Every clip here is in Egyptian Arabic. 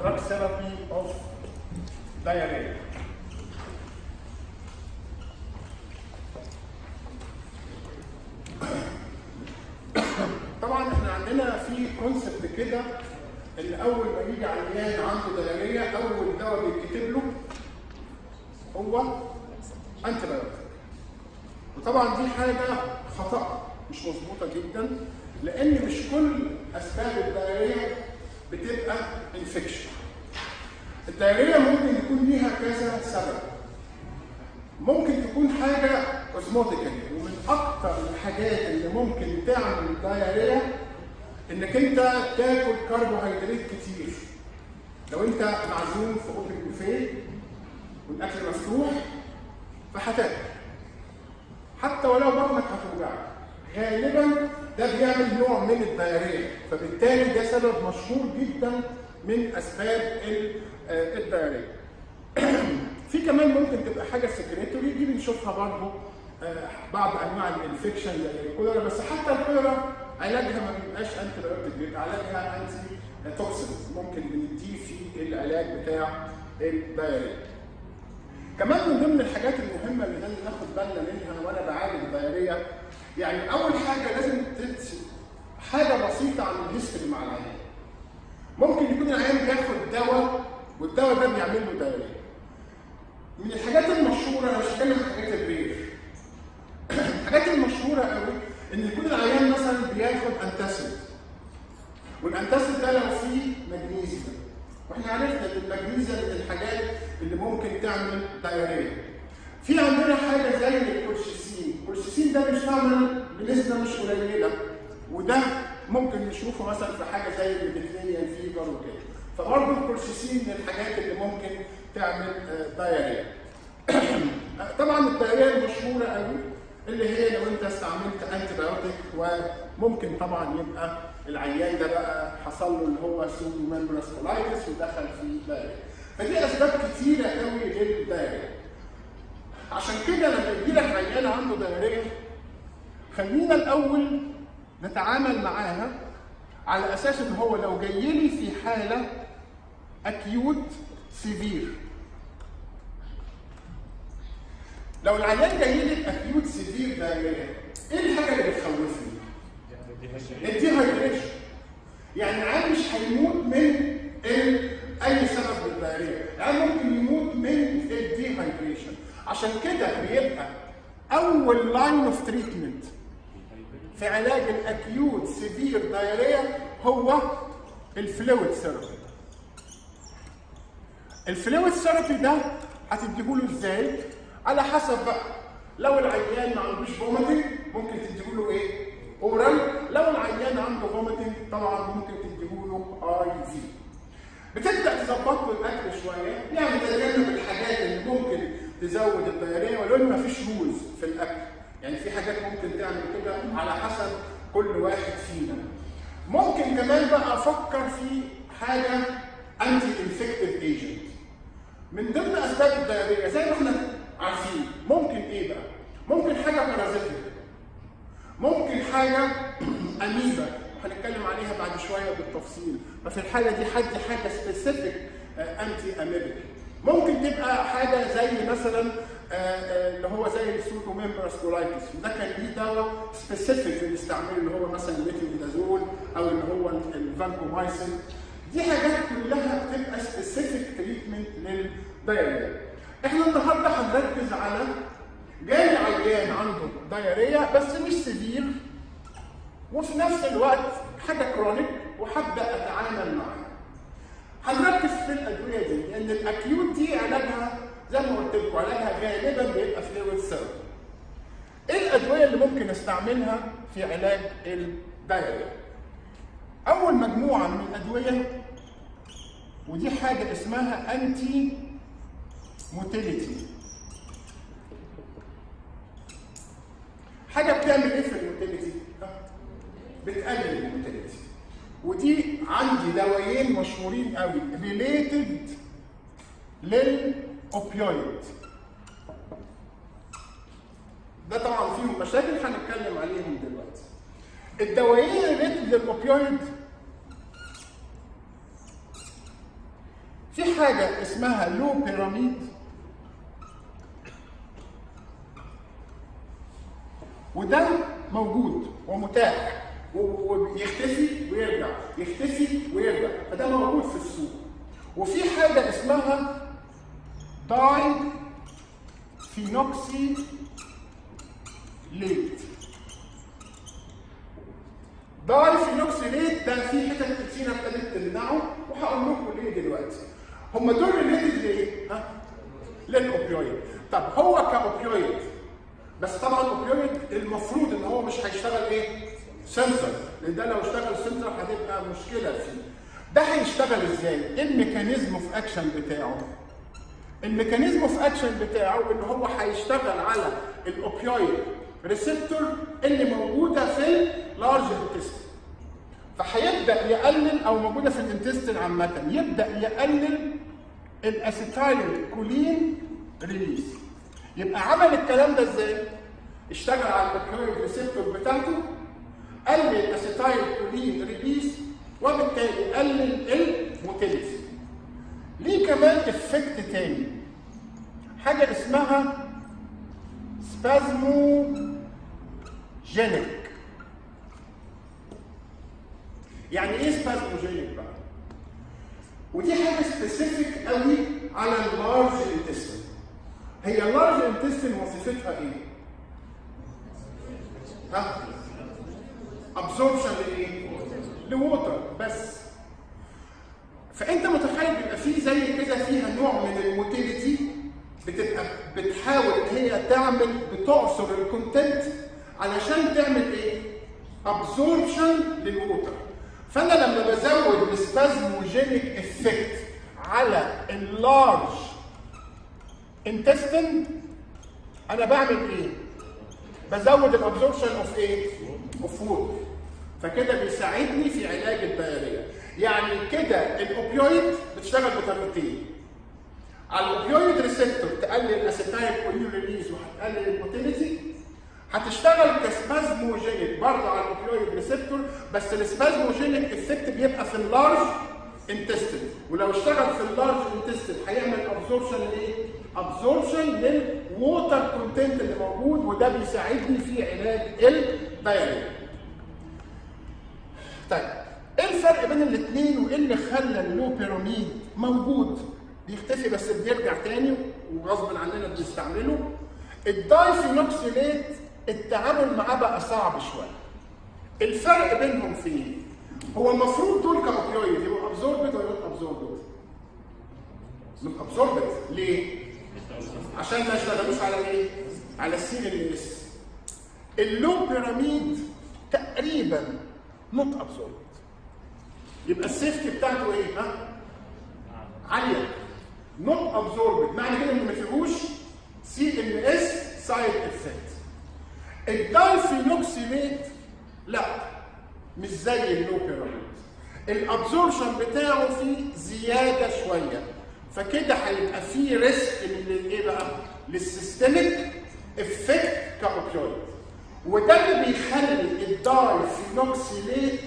drug therapy of diarrhea. طبعا احنا عندنا في كونسبت كده ان اول ما يجي عيان عنده دياريه اول دواء بيتكتب له هو انتي وطبعا دي حاجه خطا مش مظبوطه جدا لان مش كل اسباب الدياريه بتبقى انفكشن الدياريه ممكن يكون ليها كذا سبب ممكن تكون حاجه اوزموتيكالي ومن اكتر الحاجات اللي ممكن تعمل دياريه انك انت تاكل كربوهيدرات كتير لو انت معزوم في اوبن بوفيه والاكل مفتوح فهتاكل حتى ولو بطنك هتوجعك غالبا ده بيعمل نوع من الدياريه فبالتالي ده سبب مشهور جدا من اسباب الدياريه في كمان ممكن تبقى حاجه سكريتوري دي بنشوفها برضه بعض انواع الانفكشن زي الكوليرا بس حتى الكوليرا علاجها ما بيبقاش انتي بايوتيك بيبقى علاجها انتي توكسينز ممكن بنديه في العلاج بتاع الدياريه. كمان من ضمن الحاجات المهمه اللي لازم ناخد بالنا منها وانا بعالج الدياريه يعني اول حاجه لازم تدي حاجه بسيطه عن الهيستوري مع العيان. ممكن يكون العيان بياخد دواء والدواء ده بيعمل له دياريه. من الحاجات المشهوره انا مش هتكلم عن الحاجات الرير. الحاجات المشهوره قوي ان يكون العيان مثلا بياخد انتاسيد والانتاسيد ده لو فيه مغنيسيوم واحنا عرفنا ان المغنيسيوم من الحاجات اللي ممكن تعمل دايريه في عندنا حاجه زي الكولشيسين الكولشيسين ده بيستعمل بنسبه مش قليله وده ممكن نشوفه مثلا في حاجه زي الميديترينيان فيفر وكده فبرضه الكولشيسين من الحاجات اللي ممكن تعمل دايريه طبعا الدايريه المشهوره قوي اللي هي لو انت استعملت انتي بايوتيك وممكن طبعا يبقى العيان ده بقى حصل له اللي هو سودو ممبرس كولايتس ودخل في دايريا فدي اسباب كتيره قوي للدايريا عشان كده لما يجي لك عيان عنده دايريا خلينا الاول نتعامل معاها على اساس ان هو لو جاي لي في حاله اكيوت سيفير لو العيان جاي لي باكيوت سيفير دايريا ايه الحاجه اللي بتخوفني؟ الديهايدريشن يعني العيان مش هيموت من اي سبب للدايريا العيان ممكن يموت من الديهايدريشن عشان كده بيبقى اول لاين اوف تريتمنت في علاج الاكيوت سيفير دايريا هو الفلويد ثيرابي الفلويد ثيرابي ده هتديهوله ازاي؟ على حسب بقى لو العيان ما عندوش فوميتنج ممكن تديله ايه؟ اورال لو العيان عنده فوميتنج طبعا ممكن تديله اي في بتبدا تظبط له الاكل شويه يعني تتجنب الحاجات اللي ممكن تزود الدياريه ولو ما فيش رولز في الاكل يعني في حاجات ممكن تعمل كده على حسب كل واحد فينا ممكن كمان بقى افكر في حاجه انتي انفكتيف ايجنت من ضمن اسباب الدياريه زي ما احنا عارفين ممكن ايه بقى؟ ممكن حاجه بارازيتيك ممكن حاجه اميبا هنتكلم عليها بعد شويه بالتفصيل ففي الحاله دي حد حاجه سبيسيفيك انتي اميبك ممكن تبقى حاجه زي مثلا اللي هو زي السوتو ميمبرس كولايتس وده كان ليه دواء سبيسيفيك بنستعمله اللي هو مثلا الميثيلدازول او اللي هو الفانكومايسين دي حاجات كلها بتبقى سبيسيفيك تريتمنت للدايريا احنا النهارده هنركز على جاي عيان عنده دايريا بس مش سيفير وفي نفس الوقت حاجه كرونيك وهبدا اتعامل معاها. هنركز في الادويه دي لان الاكيوت دي علاجها زي ما قلت لكم علاجها غالبا بيبقى فلويد ثيرابي. ايه الادويه اللي ممكن استعملها في علاج الدايريا؟ اول مجموعه من الادويه ودي حاجه اسمها انتي موتيليتي حاجه بتعمل ايه في الموتيليتي؟ بتقلل الموتيليتي ودي عندي دوايين مشهورين قوي ريليتد للاوبيويد ده طبعا فيهم مشاكل هنتكلم عليهم دلوقتي الدوايين ريليتد للاوبيويد في حاجه اسمها لو بيراميد وده موجود ومتاح و- ويختفي ويرجع يختفي ويرجع فده موجود في السوق وفي حاجه اسمها داي فينوكسي ليت داي فينوكسيليت ده في حتت كتيره ابتدت تمنعه وهقول لكم ليه دلوقتي هم دول ريليتد لايه؟ ها؟ للاوبيويد طب هو كاوبيويد بس طبعا الاوبيويد المفروض ان هو مش هيشتغل ايه؟ سنسر لان ده لو اشتغل سنسر هتبقى مشكله فيه ده هيشتغل ازاي؟ ايه الميكانيزم اوف اكشن بتاعه؟ الميكانيزم اوف اكشن بتاعه ان هو هيشتغل على الاوبيويد ريسبتور اللي موجوده في اللارج انتستين فهيبدا يقلل او موجوده في الانتستين عامه يبدا يقلل الاسيتايل كولين ريليس يبقى عمل الكلام ده ازاي؟ اشتغل على الاوبيويد ريسبتور بتاعته قلل الاسيتايل كولين ريليس وبالتالي قلل الموتيليتي ليه كمان افكت تاني حاجه اسمها سبازموجينيك يعني ايه سبازموجينيك بقى ودي حاجه سبيسيفيك قوي على اللارج انتستين هي اللارج انتستين وظيفتها ايه ها ابزوربشن لايه لووتر بس فانت متخيل بيبقى فيه زي كده فيها نوع من الموتيليتي بتبقى بتحاول ان هي تعمل بتعصر الكونتنت علشان تعمل ايه؟ ابزوربشن للووتر فانا لما بزود السبازموجينيك افكت على اللارج انتستين انا بعمل ايه؟ بزود الابزوربشن اوف ايه؟ اوف ووتر فكده بيساعدني في علاج الدياريه يعني كده الاوبيويد بتشتغل بطريقتين على الاوبيويد ريسبتور تقلل الاسيتايل كولين ريليز وهتقلل الموتيليتي هتشتغل كسبازموجينيك برضه على الاوبيويد ريسبتور بس السبازموجينيك افكت بيبقى في اللارج انتستين ولو اشتغل في اللارج انتستين هيعمل ابزوربشن لايه؟ ابزوربشن للووتر كونتنت اللي موجود وده بيساعدني في علاج الدايريا. طيب ايه الفرق بين الاثنين وايه اللي خلى اللو بيراميد موجود بيختفي بس بيرجع تاني وغصب عننا بنستعمله الدايفينوكسيليت التعامل معاه بقى صعب شويه الفرق بينهم في ايه؟ هو المفروض دول كاوبيويد يبقوا ابزوربد ولا نوت ابزوربد؟ نوت ابزوربد ليه؟ عشان ما يشتغلوش على ايه؟ على السي ان اس اللو بيراميد تقريبا نوت ابزوربد يبقى السيفتي بتاعته ايه؟ ها؟ عاليه نوت ابزوربد معنى كده ان ما فيهوش سي ان اس سايد افكت الدايفينوكسيليت لا مش زي اللو بيراميد الابزوربشن بتاعه فيه زياده شويه فكده هيبقى فيه ريسك للايه بقى؟ للسيستميك افكت كاوبيويد وده اللي بيخلي الدايفينوكسيليت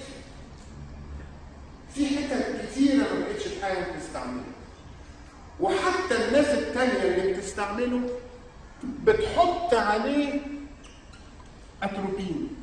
في حتت كتيره ما بقتش تحاول تستعمله وحتى الناس التانية اللي بتستعمله بتحط عليه اتروبين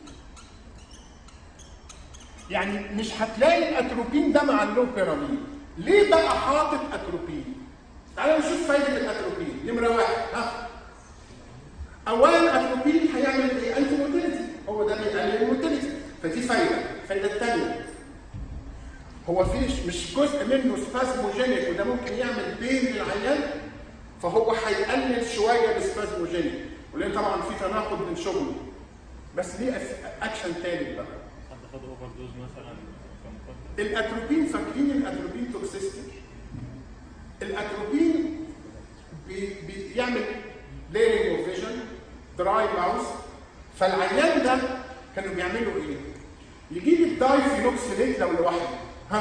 يعني مش هتلاقي الاتروبين ده مع اللو بيراميد ليه بقى حاطط اتروبين تعالوا نشوف فايده الاتروبين نمره واحد ها اولا الاتروبين هيعمل ايه انتي موتيليتي هو ده بيقلل الموتيليتي فدي فايده الفايده الثانيه هو فيش مش جزء منه سبازموجينيك وده ممكن يعمل بين للعيان فهو هيقلل شويه السبازموجينيك ولان طبعا في تناقض من شغله بس ليه أف- اكشن ثالث بقى حد خد اوفر دوز مثلا كان فترة الاتروبين فاكرين الاتروبين توكسيستي الاتروبين بي بيعمل ليرنج اوف فيجن دراي ماوس فالعيان ده كانوا بيعملوا ايه؟ يجيب الدايفينوكسيليت لو لوحده ها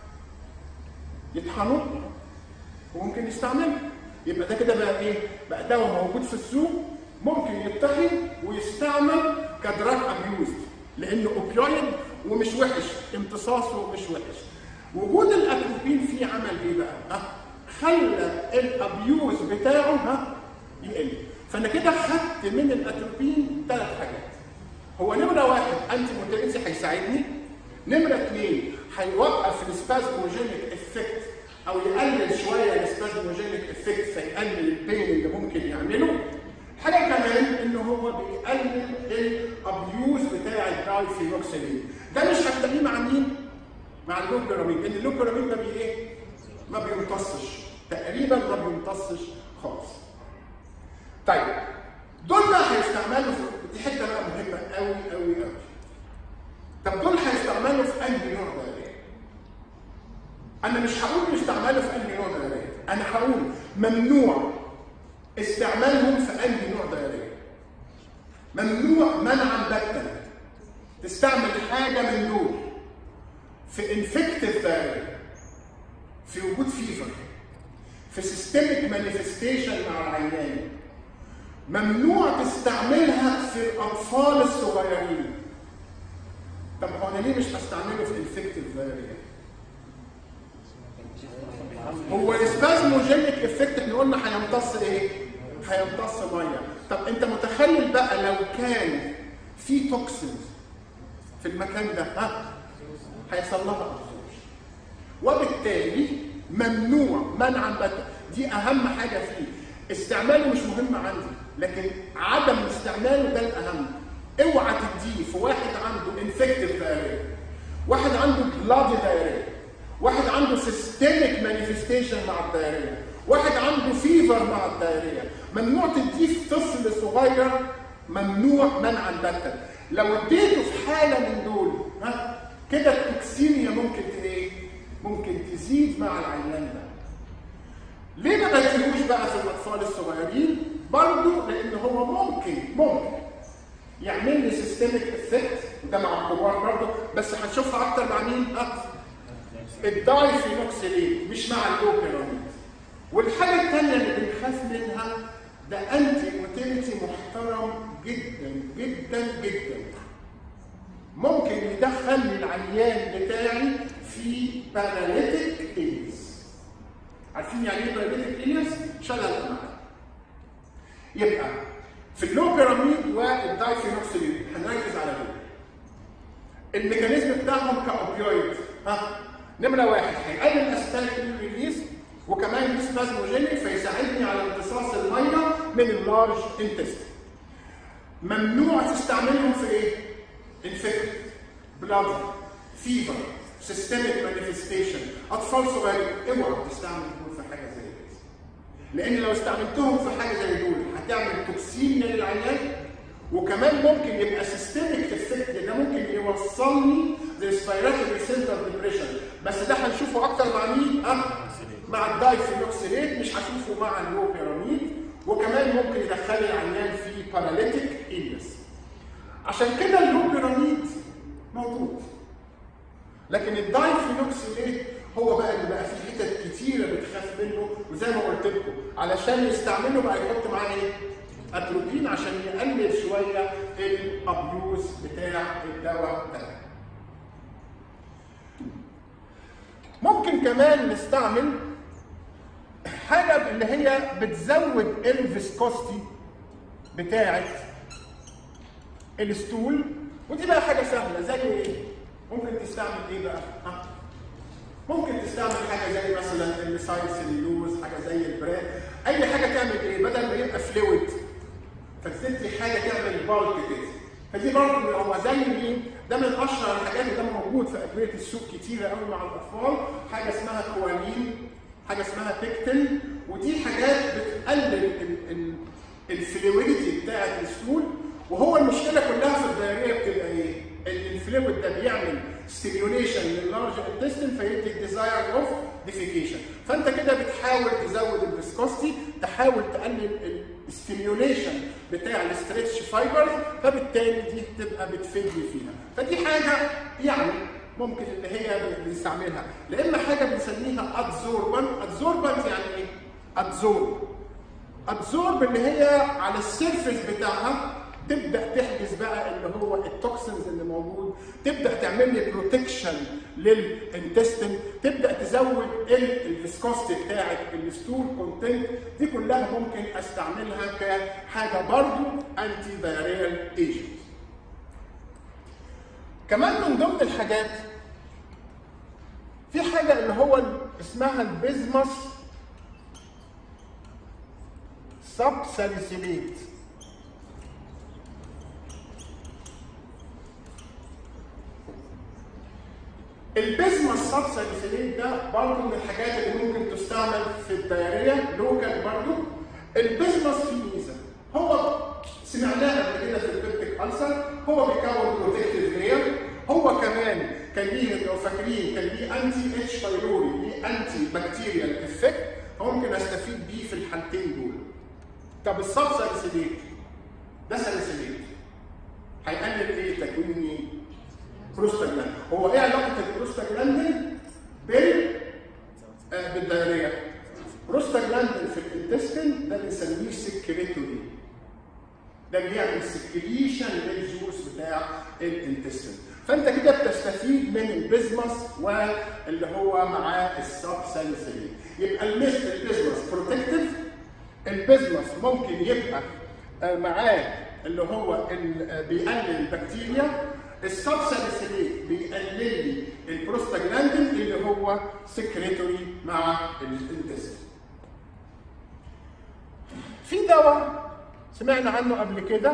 يطحنوه وممكن يستعمله يبقى ده كده بقى ايه؟ بقى دواء موجود في السوق ممكن يطحن ويستعمل كدراج ابيوزد لانه اوبيويد ومش وحش امتصاصه مش وحش وجود الاتروبين فيه عمل ايه بقى؟ ها؟ خلى الابيوز بتاعه ها يقل فانا كده خدت من الاتروبين ثلاث حاجات هو نمره واحد انتي موتيليتي هيساعدني نمره اثنين هيوقف السبازموجينيك افكت او يقلل شويه السبازموجينيك افكت فيقلل البين اللي ممكن يعمله حاجه كمان ان هو بيقلل الابيوز بتاع الدايفينوكسيلين ده مش هتلاقيه مع مين؟ مع اللوبرامين لان اللوبرامين ما بي ايه؟ ما بيمتصش تقريبا ما بيمتصش خالص. طيب دول بقى هيستعملوا في دي حته بقى مهمه قوي قوي قوي. طب دول هيستعملوا في انهي نوع دايريه؟ انا مش هقول يستعملوا في انهي نوع دايريه، انا هقول ممنوع استعمالهم في انهي نوع دايريه. ممنوع منعا باتا تستعمل حاجه من دول في انفكتيف دايريه في وجود فيفر في سيستميك مانيفستيشن مع العيان ممنوع تستعملها في الاطفال الصغيرين طب هو انا ليه مش هستعمله في انفكتيف دايريه هو السبازموجينيك افكت احنا قلنا هيمتص ايه هيمتص ميه طب انت متخيل بقى لو كان في توكسينز في المكان ده ها هيحصل لها ابسوربشن وبالتالي ممنوع منعا باتا دي اهم حاجه فيه استعماله مش مهم عندي لكن عدم استعماله ده الاهم اوعى تديه في واحد عنده انفكتيف دايريا واحد عنده بلادي دايريا واحد عنده سيستميك مانيفستيشن مع الدايريا واحد عنده فيفر مع الدايريا ممنوع تديه في طفل صغير ممنوع منعا باتا لو اديته في حاله من دول ها كده التوكسيميا ممكن ت- ايه؟ ممكن تزيد مع العيان ده. ليه ما بديهوش بقى في الاطفال الصغيرين؟ برضه لان هو ممكن ممكن يعمل لي سيستميك افكت وده مع الكبار برضه بس هنشوفها اكتر مع مين؟ ها؟ الدايفينوكسيلين مش مع اللوبيراميد. والحاجه الثانيه اللي بنخاف منها ده انتي موتيليتي محترم جدا جدا جدا. ممكن يدخل لي العيان بتاعي في باراليتيك إليس عارفين يعني ايه باراليتيك إليس؟ شلل الأمعاء يبقى في اللو بيراميد والدايفينوكسيلين هنركز على دول الميكانيزم بتاعهم كاوبيويد ها نمره واحد هيقلل اسيتاليك ريليز وكمان سبازموجينيك فيساعدني على امتصاص الميه من اللارج انتست ممنوع تستعملهم في ايه؟ انفكت بلاد فيفر سيستميك مانيفستيشن اطفال صغيرين اوعى تستعمل دول في حاجه زي كده لان لو استعملتهم في حاجه زي دول هتعمل توكسين للعيان وكمان ممكن يبقى سيستميك افكت ده ممكن يوصلني للريسبيراتوري سنتر ديبريشن بس ده هنشوفه اكتر مع مين؟ أه؟ مع الدايفينوكسيليت مش هشوفه مع اللوبيراميد وكمان ممكن يدخل العيان في باراليتيك إليس عشان كده اللوبيراميد موجود لكن الدايفينوكسيليت هو بقى اللي بقى فيه حتت كتيره بتخاف منه وزي ما قلت لكم علشان يستعمله بقى يحط معاه ايه؟ اتروبين عشان يقلل شويه الابيوز بتاع الدواء ده. ممكن كمان نستعمل حاجه اللي هي بتزود الفيسكوستي بتاعه الستول ودي بقى حاجه سهله زي ايه؟ ممكن تستعمل ايه بقى؟ ها؟ ممكن تستعمل حاجه زي مثلا الميسايل سيلولوز حاجه زي البراد اي حاجه تعمل ايه؟ بدل ما يبقى فلويد فتدي حاجه تعمل بالك كده فدي برضه هو زي مين؟ ده من اشهر الحاجات اللي ده موجود في ادويه السوق كتيره قوي مع الاطفال حاجه اسمها كوالين حاجه اسمها بيكتل ودي حاجات بتقلل ال- ال- الفلويدتي بتاعت السول وهو المشكله كلها في الدايريه بتبقى ايه؟ ان الفلويد ده بيعمل ستيميوليشن لللارج انتستين فيدي الديزاير اوف ديفيكيشن فانت كده بتحاول تزود الفيسكوستي تحاول تقلل الستيميوليشن بتاع الاسترتش فايبرز فبالتالي دي تبقى بتفيدني فيها فدي حاجه يعني ممكن ان هي بنستعملها لا اما حاجه بنسميها ادزوربنت ادزوربنت يعني ايه؟ ادزورب ادزورب اللي هي على السيرفيس بتاعها تبدا تحجز بقى اللي هو التوكسينز اللي موجود تبدا تعمل لي بروتكشن للانتستين تبدا تزود الفيسكوستي بتاعت الستول كونتنت دي كلها ممكن استعملها كحاجه برضو انتي دايريال ايجنت كمان من ضمن الحاجات في حاجه اللي هو اسمها البيزمس سب ساليسيليت البيزمس سب ساليسيليت ده برضه من الحاجات اللي ممكن تستعمل في الدايريه لوكال برضه البيزمس فيه ميزه هو سمعناه قبل كده في البيبتيك ألسر هو بيكون بروتكتيف لاير هو كمان كان ليه لو فاكرين كان ليه انتي اتش بايلوري ليه انتي بكتيريال افكت فممكن استفيد بيه في الحالتين دول طب السب ساليسيليت ده ساليسيليت هيقلل ايه تكوين مين؟ بروستاجلاند هو ايه علاقه البروستاجلاندين بال آه بالدايريه؟ بروستاجلاندين في الانتستين ده بنسميه سكريتوري ده بيعمل سكريشن للجوس بتاع الانتستين فانت كده بتستفيد من البيزمس واللي هو معاه السب ساليسيليت يبقى البيزمس بروتكتيف البيزمس ممكن يبقى معاه اللي هو بيقلل البكتيريا السب ساليسيليت بيقلل لي البروستاجلاندين اللي هو سكريتوري مع الانتستين في دواء سمعنا عنه قبل كده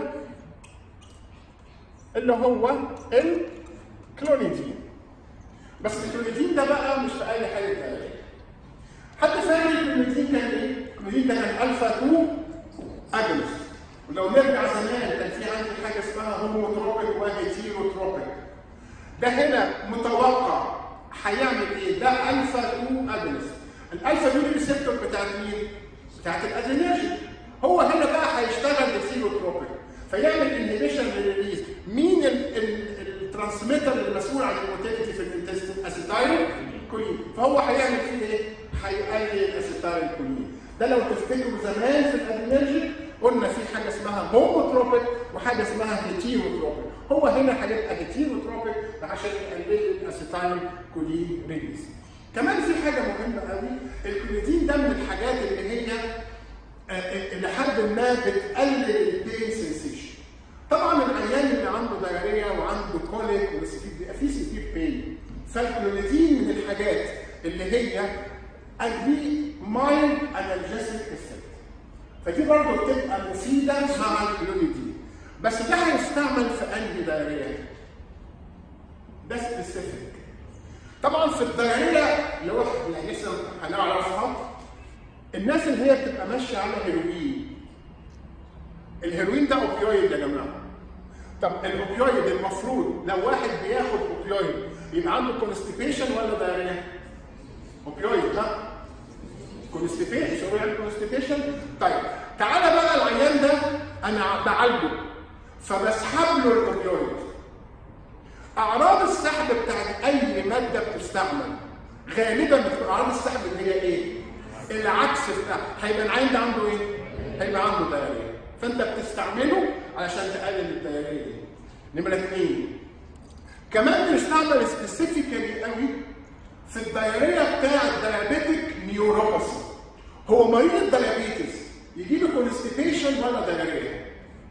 اللي هو الكلونيدين بس الكلونيدين ده بقى مش في اي حاجه تانية حد فاكر الكلونيدين كان ايه؟ الكلونيدين ده كان الفا 2 اجنس ولو نرجع زمان كان في عندي حاجه اسمها هوموتروبيك وهيتيروتروبيك ده هنا متوقع هيعمل ايه؟ ده الفا 2 اجنس الالفا 2 ريسبتور بتاعت مين؟ بتاعت الادريناجين هو هنا بقى هيشتغل ريسيروتروبيك فيعمل انهبيشن للريليز مين الترانسميتر المسؤول عن الموتيليتي في الانتستين اسيتايل كولين فهو هيعمل فيه ايه؟ هيقلل الاسيتايل كولين ده لو تفتكروا زمان في الادرينرجي قلنا في حاجه اسمها هوموتروبيك وحاجه اسمها هيتيروتروبيك هو هنا هيبقى هيتيروتروبيك عشان يقلل الاسيتايل كولين ريليز كمان في حاجه مهمه قوي الكلودين ده من الحاجات اللي هي الى حد ما بتقلل البين سنسيشن طبعا العيان اللي عنده دايريا وعنده كوليك بيبقى فيه سيفير بين فالكلونيدين من الحاجات اللي هي ليه مايلد انالجيسيك افكت فدي برضه بتبقى مفيده مع الكلونيدين بس ده هيستعمل في انهي دايريا ده سبيسيفيك طبعا في الدايريا اللي هو يعني لسه هنعرفها الناس اللي هي بتبقى ماشيه على هيروين الهيروين ده اوبيويد يا جماعه طب الاوبيويد المفروض لو واحد بياخد اوبيويد يبقى عنده كونستيبيشن ولا دايريا؟ اوبيويد لا كونستيبيشن هو يعني كونستيبيشن طيب تعالى بقى العيان ده انا بعالجه فبسحب له الاوبيويد اعراض السحب بتاعت اي ماده بتستعمل غالبا بتبقى اعراض السحب اللي هي ايه؟ العكس بتاع هيبقى العين ده عنده ايه؟ هيبقى عنده دايريه فانت بتستعمله علشان تقلل الدايريه دي نمره اثنين كمان بنستعمل سبيسيفيكالي قوي في الدايريه بتاع الديابيتك نيوروباثي هو مريض الديابيتس يجي له كونستيبيشن ولا دايريه؟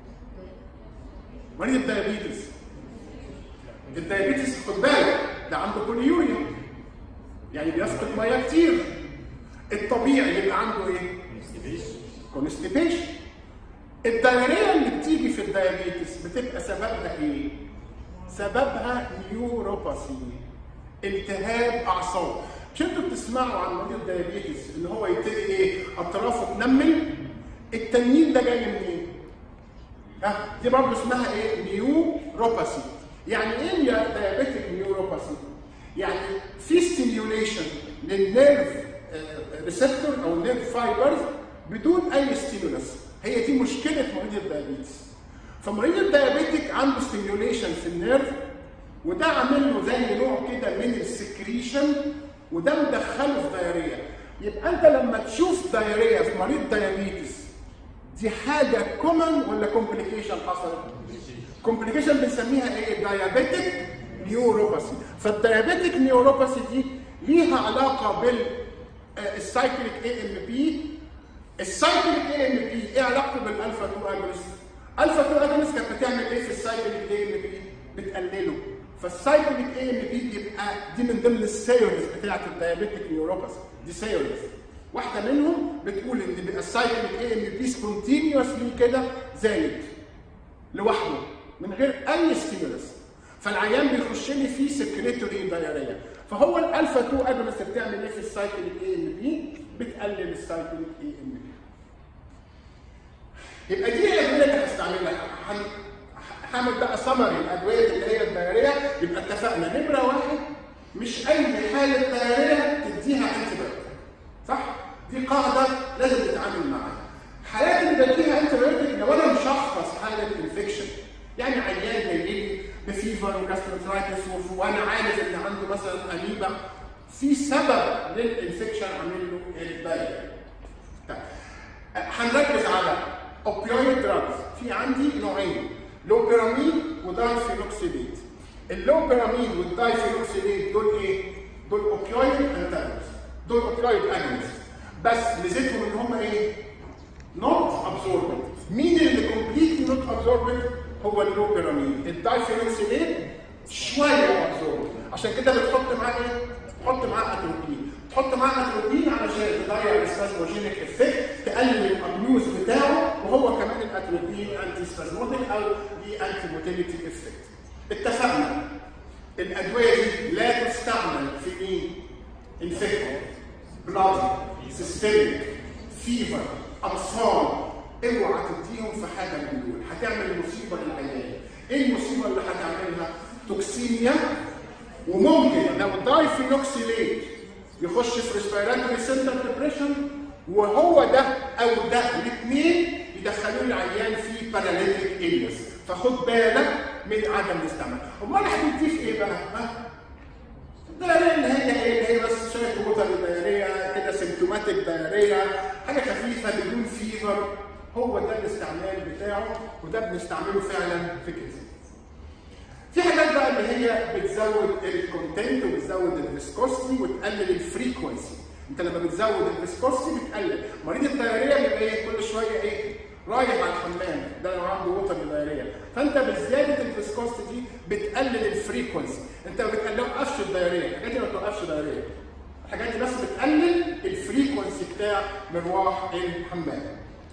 مريض الديابيتس الديابيتس خد بالك ده عنده بوليوريا يعني بيفقد ميه كتير الطبيعي يبقى عنده ايه؟ كونستيبيشن الدايريه اللي بتيجي في الديابيتس بتبقى سببها ايه؟ سببها نيوروباثي التهاب اعصاب مش انتوا بتسمعوا عن مريض الديابيتس ان هو يبتدي ايه؟ اطرافه تنمل التنميل ده جاي منين؟ ها دي برضه اسمها ايه؟ نيوروباثي يعني ايه ديابيتك نيوروباثي؟ يعني في ستيميوليشن للنيرف ريسبتور او نيرف فايبرز بدون اي ستيمولس هي دي مشكله مريض الديابيتس فمريض الديابيتك عنده ستيميوليشن في النيرف وده عامل له زي نوع كده من السكريشن وده مدخله في دايريه يبقى انت لما تشوف دايريه في مريض ديابيتس دي حاجه كومن ولا كومبليكيشن حصلت؟ كومبليكيشن بنسميها ايه؟ دايابيتك نيوروباثي فالدايابيتك نيوروباثي دي ليها علاقه بال السايكليك اي ام بي السايكليك اي ام بي ايه علاقته بالالفا 2 اجونست؟ الفا 2 اجونست كانت بتعمل ايه في السايكليك اي ام بي؟ بتقلله فالسايكليك اي ام بي بيبقى دي من ضمن السيرز بتاعت الدايابيتك نيوروباثي دي سيرز واحده منهم بتقول ان بيبقى السايكليك اي ام بي سبونتينيوسلي كده زايد لوحده من غير اي ستيمولس فالعيان بيخش لي فيه سكريتوري دايريا فهو الالفا 2 اجونست بتعمل ايه في السايكليك اي ام بي؟ بتقلل السايكليك اي ام بي يبقى دي الادويه اللي هستعملها هن- هعمل بقى سمري الادويه اللي هي الدايريه يبقى اتفقنا نمره واحد مش اي حاله دايريه تديها انتي صح؟ دي قاعده لازم نتعامل معاها. حالات اللي بديها انتي لو انا مشخص حاله انفكشن يعني عيان جاي لي بفيفر وجاستروترايتس وف- وانا عارف ان عنده مثلا اميبا في سبب للانفكشن عامل له الدايريه. طيب هنركز على اوبيويد دراجز في عندي نوعين لوبيراميد ودايفينوكسيليت اللو بيراميد والدايفينوكسيليت دول ايه؟ دول اوبيويد انتاجونست دول اوبيويد اجونست بس ميزتهم ان هم ايه؟ نوت ابزوربنت مين اللي كومبليتلي نوت ابزوربنت؟ هو اللو بيراميد الدايفينوكسيليت شويه ابزوربنت عشان كده بتحط معاه ايه؟ تحط معاه اتروبين تحط معاه اتروبين علشان تضيع السبازموجينيك افكت تقلل الابيوز بتاعه وهو كمان الاتروبين انتي سبازموتيك او ليه انتي موتيليتي افكت اتفقنا الادويه دي لا تستعمل في مين؟ انفكتور بلادي سيستميك فيفر اطفال اوعى تديهم في حاجه من دول هتعمل مصيبه للعيان ايه المصيبه اللي هتعملها؟ توكسيميا وممكن لو دايفينوكسيليت يخش في ريسبيراتوري سنتر ديبريشن وهو ده او ده الاثنين يدخلوا العيان في باراليتيك اليس فخد بالك من عدم الاستعمال امال هتديه في ايه بقى؟ ها؟ الدايريه اللي هي ايه؟ اللي هي بس شويه ووتر دايريه كده سيمتوماتيك دايريه حاجه خفيفه بدون فيفر هو ده الاستعمال بتاعه وده بنستعمله فعلا في كده. في حاجات بقى اللي هي بتزود الكونتنت وبتزود الفيسكوستي وتقلل الفريكونسي انت لما بتزود الفيسكوستي بتقلل مريض الدايريه بيبقى ايه كل شويه ايه رايح على الحمام ده لو عنده ووتر دايريه فانت بزياده الفيسكوستي دي بتقلل الفريكونسي انت ما بتوقفش الدايريه الحاجات دي ما بتوقفش دايريه الحاجات دي بس بتقلل الفريكونسي بتاع مروح الحمام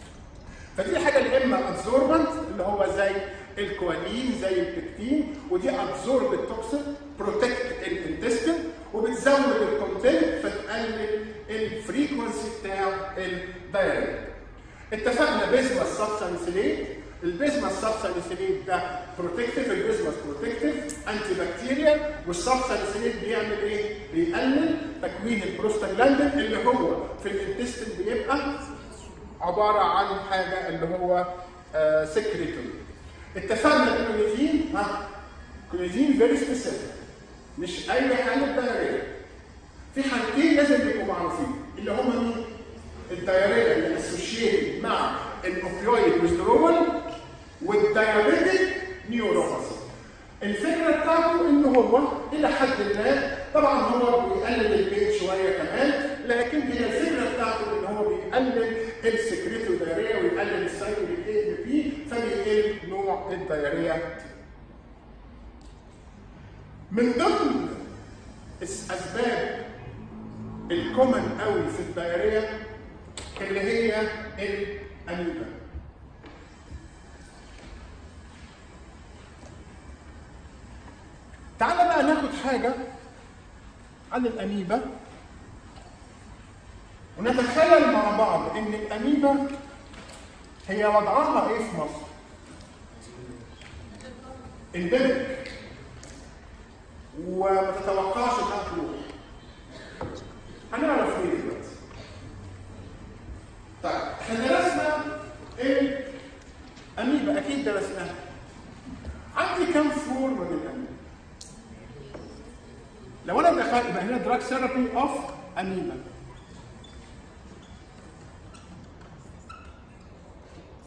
فدي حاجه يا اما ادزوربنت اللي هو زي الكوالين زي البكتين ودي ادزورب التوكسين بروتكت الانتستين وبتزود الكونتنت فتقلل الفريكونسي بتاع الدايريا. اتفقنا بيزمس سبسانسيليت البيزمس سبسانسيليت ده بروتكتيف البيزمس بروتكتيف انتي بكتيريال والسبسانسيليت بيعمل ايه؟ بيقلل تكوين البروستاجلاندين اللي هو في الانتستين بيبقى عباره عن حاجه اللي هو آه سكريتوري اتفقنا الكلونيزين ها كلونيزين فيري سبيسيفيك مش اي حاله دايريه في حالتين لازم يبقوا معروفين اللي هم مين؟ الدايريه اللي اسوشيتد مع الاوبيويد ويزدرول والدايابيتيك نيوروباثي الفكره بتاعته ان هو الى حد ما طبعا هو بيقلل البيت شويه كمان لكن هي الفكره بتاعته ان هو بيقلل السكريتو دايريا ويقلل السايكليك اي ام بي فبيقل نوع الدايريا من ضمن الاسباب الكومن قوي في الدايريا اللي هي الانيميا تعالى بقى ناخد حاجة عن الأميبا ونتخيل مع بعض إن الأميبا هي وضعها إيه في مصر؟ اندمج وما تتوقعش إنها تروح. هنعرف ليه دلوقتي. طيب احنا درسنا ايه؟ أميبا أكيد درسناها. عندي كم فور من الأميبا؟ لو انا دخلت يبقى هنا دراج ثيرابي اوف اميبا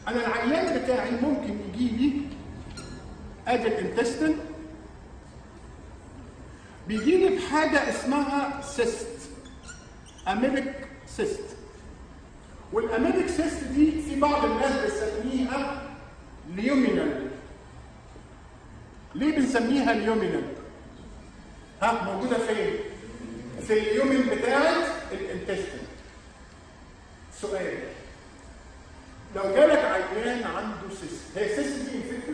انا العيان بتاعي ممكن يجي لي ادي الانتستين بيجي لي بحاجه اسمها سيست اميبك سيست والاميبك سيست دي في بعض الناس بتسميها ليومينال ليه بنسميها ليومينال ها موجوده فين في اليومين بتاعت الانتستين سؤال لو جالك عيان عنده سيست هي السيست دي انفكتد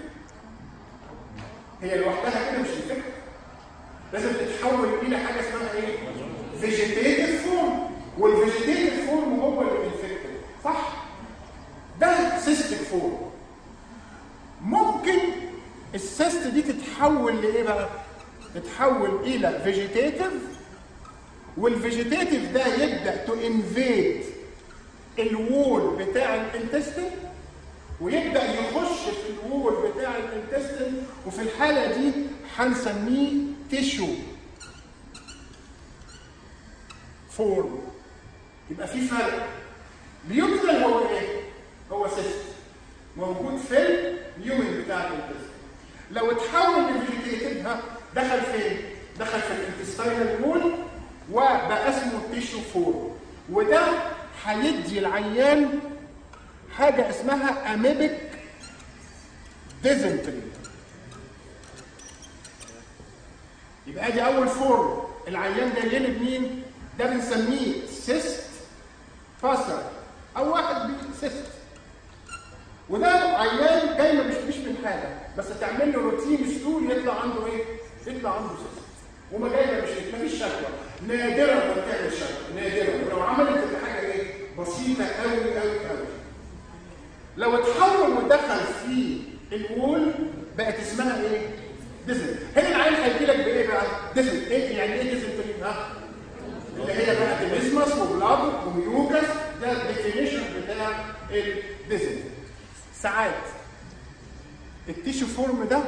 هي لوحدها كده مش انفكتد لازم تتحول الى حاجه اسمها ايه فيجيتيتيف فورم والفيجيتيتيف فورم هو اللي انفكتد صح ده سيستيك فورم ممكن السيست دي تتحول لايه بقى تتحول الى فيجيتيتيف والفيجيتيتيف ده يبدا تو انفيد الوول بتاع الانتستين ويبدا يخش في الوول بتاع الانتستين وفي الحاله دي هنسميه تيشو فورم يبقى في فرق اليومينال هو ايه؟ هو سيست موجود في اليومين بتاع الانتستين لو اتحول لفيجيتيتيف ها دخل فين؟ دخل في الانتستينال وول وبقى اسمه تيشو فورم وده هيدي العيان حاجه اسمها اميبك ديزنتري يبقى دي اول فورم العيان ده يلد مين؟ ده بنسميه سيست باسر او واحد سيست وده عيان جاي ما بيشتكيش من حاجه بس تعمل له روتين ستول يطلع عنده ايه؟ يطلع عنده سيست وما جاي ما بيشتكي مفيش شكوى نادرا ما بتعمل شكوى نادرا ولو عملت تبقى حاجه ايه؟ بسيطه قوي قوي قوي لو اتحول ودخل في الوول بقت اسمها ايه؟ ديزل هنا العين هيجي لك بايه بقى؟ ديزل ايه يعني ايه ديزل ها؟ اللي هي بقى تيميسمس وبلاد وميوكس ده الديفينيشن بتاع الديزل ساعات التيشو فورم ده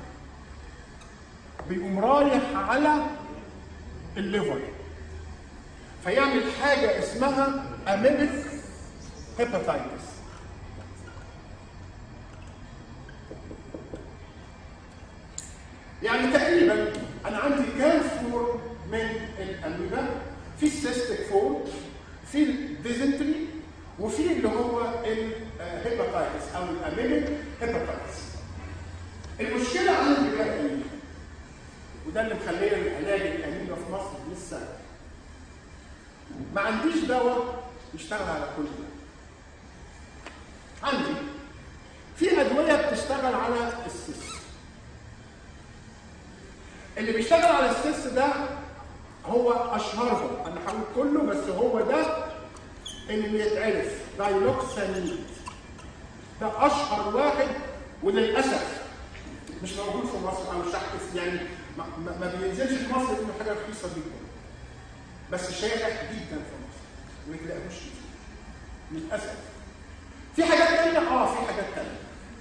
بيقوم رايح على الليفر فيعمل حاجه اسمها اميبك هيباتايتس يعني تقريبا انا عندي كام فورم من الاميبا في السيستيك فورم في الديزنتري وفي اللي هو الهيباتايتس او الاميبك هيباتايتس المشكله عندي بقى ايه؟ وده اللي مخليه العلاج الاميبا في مصر لسه ما عنديش دواء يشتغل على كل ده عندي في ادويه بتشتغل على السيست اللي بيشتغل على السيس ده هو اشهرهم انا هقول كله بس هو ده اللي يتعرف دايلوكسانيد ده اشهر واحد وللاسف مش موجود في مصر او مش هحكي يعني ما, ما, ما بينزلش في مصر لانه حاجه رخيصه جدا بس شائع جدا في مصر ما تلاقيهوش كتير للاسف في حاجات تانية اه في حاجات تانية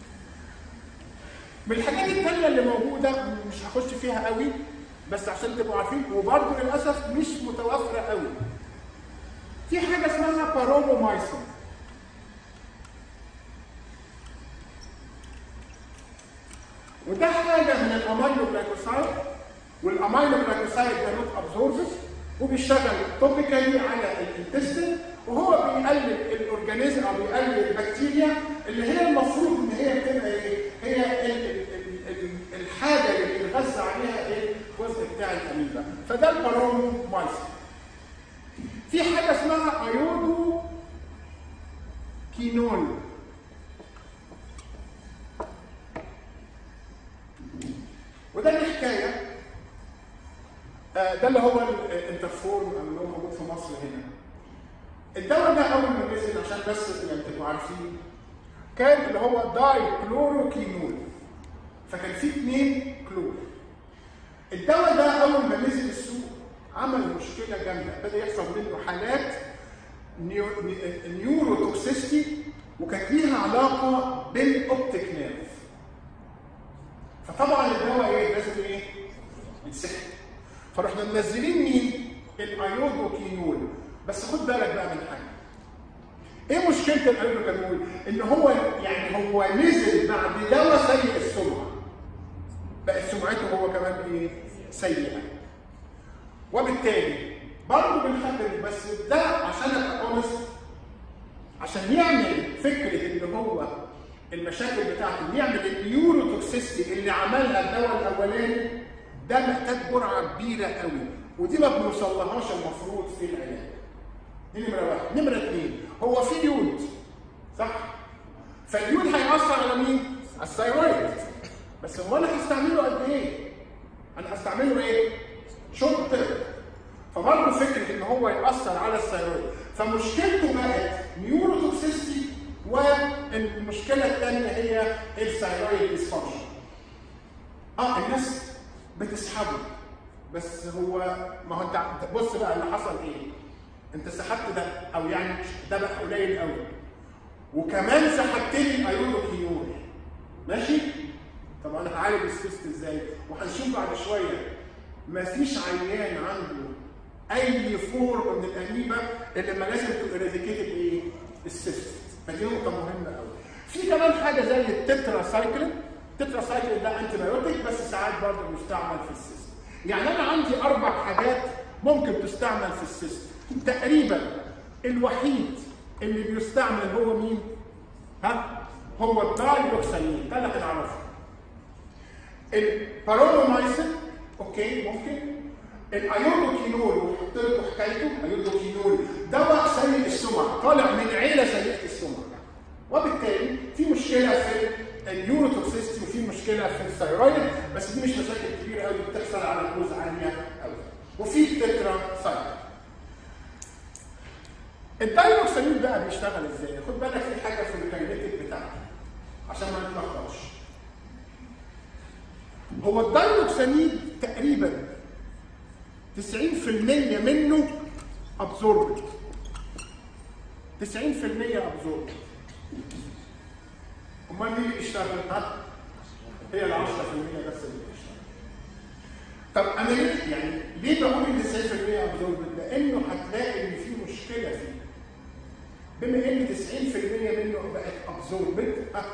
من الحاجات التانية اللي موجودة مش هخش فيها قوي بس عشان تبقوا عارفين وبرضه للأسف مش متوفرة قوي. في حاجة اسمها بارومومايسين. وده حاجة من الأمينو جلايكوسايد والأمينو جلايكوسايد ده نوت أبزوربس وبيشتغل توبيكالي على الانتستين وهو بيقلل الاورجانيزم او بيقلل البكتيريا اللي هي المفروض ان هي بتبقى ايه؟ هي ال ال ال ال الحاجه اللي بيتغذى عليها ايه؟ الجزء بتاع الاميبا فده البارومومايسين. في حاجه اسمها ايودو كينول وده الحكايه آه ده اللي هو الانترفورم اللي هو موجود في مصر هنا. الدواء ده اول ما نزل عشان بس يعني تبقوا عارفين كان اللي هو داي كلوروكينول فكان فيه اثنين كلور الدواء ده اول ما نزل السوق عمل مشكله جامده بدا يحصل منه حالات نيو نيورو توكسيستي وكانت ليها علاقه بالاوبتيك نيرف فطبعا الدواء ايه لازم ايه يتسحب فرحنا منزلين مين الايودوكينول بس خد بالك بقى من حاجه ايه مشكله الايودوكانول؟ ان هو يعني هو نزل بعد دواء سيء السمعه بقت سمعته هو كمان ايه؟ سيئه وبالتالي برضه بنخبر بس ده عشان ابقى اونست عشان يعمل فكره ان هو المشاكل بتاعته يعمل النيوروتوكسيستي اللي عملها الدواء الاولاني ده محتاج جرعه كبيره قوي ودي ما بنوصلهاش المفروض في العلاج. دي نمره واحد، نمره اثنين هو في يود صح؟ فاليود هيأثر على مين؟ على الثايرويد بس هو انا هستعمله قد ايه؟ انا هستعمله ايه؟ شورت تيرم فبرضه فكره ان هو ياثر على الثيرويد فمشكلته بقت نيوروتوكسيستي والمشكله الثانيه هي الثيرويد ديسفانكشن اه الناس بتسحبه بس هو ما هو انت بص بقى اللي حصل ايه انت سحبت ده او يعني ده بقى قليل قوي وكمان سحبت لي الايودوكينول ماشي طب انا هعالج السيست ازاي وهنشوف بعد شويه مفيش عيان عنده اي فورم من الانيميا اللي ما لازم تيراديكيت ايه؟ السيست فدي نقطه مهمه قوي. في كمان حاجه زي التترا سايكلين التترا سايكلين ده انتي بايوتيك بس ساعات برضه بيستعمل في السيست. يعني انا عندي اربع حاجات ممكن تستعمل في السيست تقريبا الوحيد اللي بيستعمل هو مين؟ ها؟ هو الدايلوكسامين ده اللي هنعرفه. البارونومايسين اوكي ممكن الايودوكينول وحط لكم حكايته ايودوكينول دواء سيء السمعه طالع من عيله سيئه السمعه وبالتالي في مشكله في النيوروتوكسيستي وفي مشكله في الثيرويد بس دي مش مشاكل كبيره قوي بتحصل على دوز عاليه قوي وفي تترا سايكل الدايلوكسامين بقى بيشتغل ازاي؟ خد بالك في حاجه في الكاينيتيك بتاعته عشان ما نتلخبطش هو الدايلوكسامين تقريبا 90% منه ابزوربت 90% ابزوربت امال مين اللي بيشتغل؟ ها؟ هي ال 10% بس اللي بتشتغل طب انا ليه يعني ليه بقول ان 90% ابزوربت؟ لانه هتلاقي ان في مشكله فيه بما ان 90% منه بقت ابزوربت ها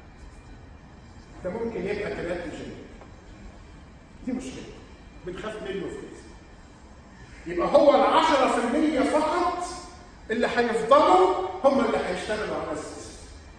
ده ممكن يبقى تلاتوجين دي مشكله بنخاف منه في الاسم يبقى هو ال 10% فقط اللي هيفضلوا هم اللي هيشتغلوا على السيستم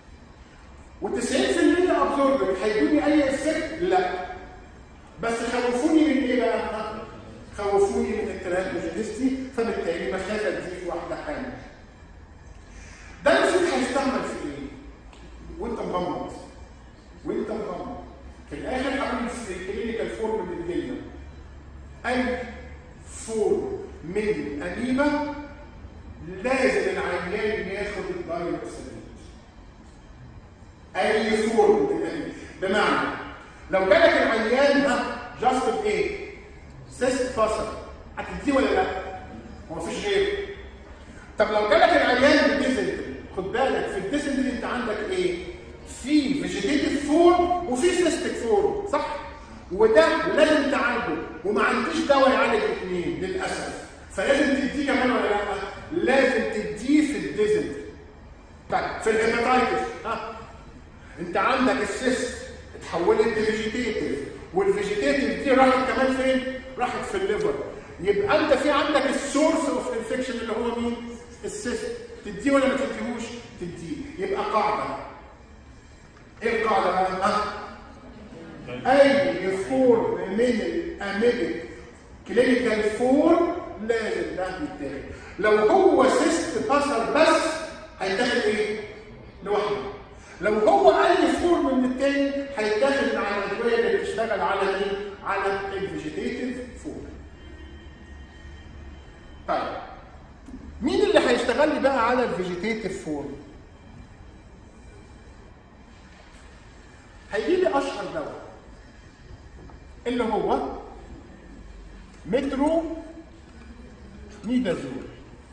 و90% ابزوربر هيدوني اي افكت؟ لا بس خوفوني من ايه بقى؟ خوفوني من الترانسجينيستي فبالتالي مخافه دي في واحده حامل ده المفروض هيستعمل في ايه؟ وانت مغمض وانت مغمض في الاخر هقول في الكلينيكال فورم اللي جايه اي فورم من انيما لازم العيان ياخد الدايوكسيد اي فورم من الانيما بمعنى لو جالك العيان ده جاست بايه؟ سيست فصل هتديه ولا لا؟ هو مفيش غيره طب لو جالك العيان بالديزنتري خد بالك في الديزنتري انت عندك ايه؟ في فيجيتيف فورم وفي سيستيك فورم صح؟ وده لازم تعالجه وما عنديش دواء يعالج الاثنين للاسف فلازم تديه كمان ولا لا؟ لازم تديه في الديزنتري طيب في الهيباتايتس ها انت عندك السيست اتحولت لفيجيتيف والفيجيتيف دي راحت كمان فين؟ راحت في الليفر يبقى انت في عندك السورس اوف انفكشن اللي هو مين؟ السيست تديه ولا ما تديهوش؟ تديه يبقى قاعده ايه القاعده بقى؟ ها؟ اي فورم من الاميبك كلينيكال فورم لازم ده يتاخد لو هو سيست كسر بس هيتاخد ايه؟ لوحده لو هو اي فورم من التاني هيتاخد مع الادويه اللي بتشتغل على ايه؟ على الفيجيتيف فورم طيب مين اللي هيشتغل لي بقى على الفيجيتيف فورم؟ هيجي لي اشهر دواء اللي هو مترو ميدازول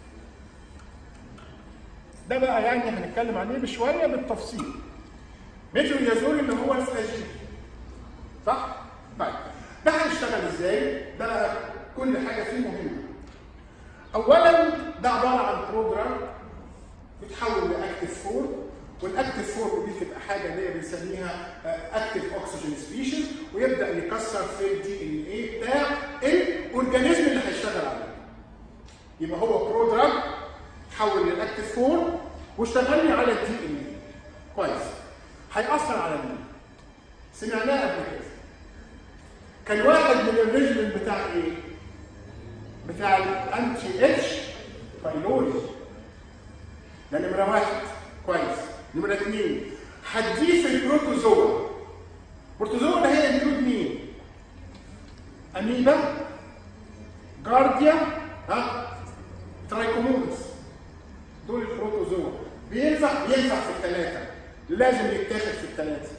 ده بقى يعني هنتكلم عليه بشويه بالتفصيل مترو ميدازول اللي هو الفلاجيل صح؟ طيب ده هيشتغل ازاي؟ ده بقى كل حاجه فيه مهمه اولا ده عباره عن بروجرام بتحول لاكتف فورم والاكتف فورم دي تبقى حاجه اللي هي بنسميها اكتف اوكسجين سبيشيز ويبدا يكسر في الدي ان ايه بتاع الاورجانيزم اللي هيشتغل عليه. يبقى هو برو دراج تحول للاكتف فورم واشتغل لي على الدي ان ايه. كويس. هيأثر على مين؟ سمعناه قبل كده. كان واحد من الريجمنت بتاع ايه؟ بتاع الانتي اتش بايلوري ده نمرة واحد كويس نمرة اثنين هتضيف البروتوزوا البروتوزوا ده هي انكلود مين؟ اميبا جارديا ها ترايكومونس دول البروتوزوا بينفع ينفع في الثلاثة لازم يتاخد في الثلاثة